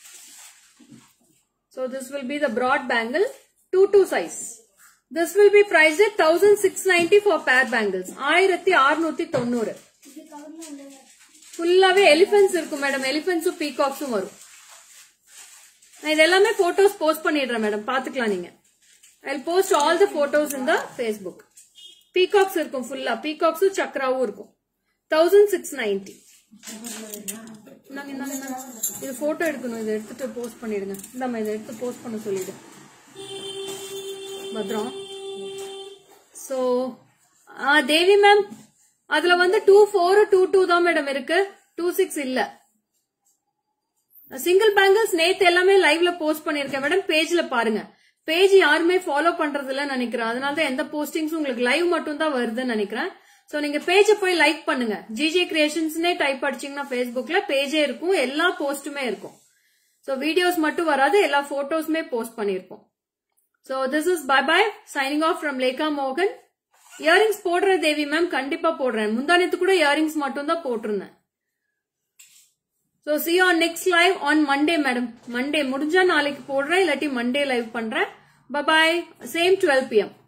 so this will be the broad bangle two two size this will be price thousand six ninety for pair bangles ஆயிரத்தி அறுநூத்தி தொண்ணூறு ஃபுல்லாவே எலிபென்ட்ஸ் இருக்கும் மேடம் எலிபென்ட்ஸும் பீகாக்ஸும் வரும் நான் இது எல்லாமே போட்டோஸ் போஸ்ட் பண்ணிடுறேன் மேடம் பாத்துக்கலாம் நீங்க I post all the photos in the Facebook peacocks இருக்கும் ஃபுல்லா பீகாக்ஸும் சக்ராவும் இருக்கும் தௌசண்ட் சிக்ஸ் நைன்டி இது போட்டோ எடுக்கணும் இதை எடுத்துட்டு போஸ்ட் பண்ணிடுங்க இந்தாம்மா இதை எடுத்து போஸ்ட் பண்ண சொல்லிடு பத்ரம் ஸோ தேவி மேம் அதுல வந்து டூ ஃபோர் டூ டூ தான் மேடம் இருக்கு டூ சிக்ஸ் இல்ல சிங்கிள் பேங்கிள்ஸ் நேத்து எல்லாமே லைவ்ல போஸ்ட் பண்ணிருக்கேன் மேடம் பேஜ்ல பாருங்க பேஜ் யாருமே ஃபாலோ பண்றது இல்லைன்னு நினைக்கிறேன் அதனால தான் எந்த போஸ்டிங்ஸும் உங்களுக்கு லைவ் மட்டும் தான் வருதுன்னு நினைக்கிறேன் சோ நீங்க பேஜை போய் லைக் பண்ணுங்க ஜிஜே கிரியேஷன்ஸ்னே டைப் அடிச்சீங்கன்னா ஃபேஸ்புக்ல பேஜே இருக்கும் எல்லா போஸ்ட்டுமே இருக்கும் சோ வீடியோஸ் மட்டும் வராது எல்லா போட்டோஸுமே போஸ்ட் பண்ணிருப்போம் so this is bye bye signing off from Lekha மோகன் இயரிங்ஸ் போடுற தேவி மேம் கண்டிப்பா போடுறேன் முந்தானத்து கூட இயரிங்ஸ் மட்டும் தான் போட்டிருந்தேன் so see on next live on Monday madam Monday முடிஞ்சா நாளைக்கு போடுறேன் இல்லாட்டி மண்டே லைவ் பண்றேன் பபாய் சேம் டுவெல் பிஎம்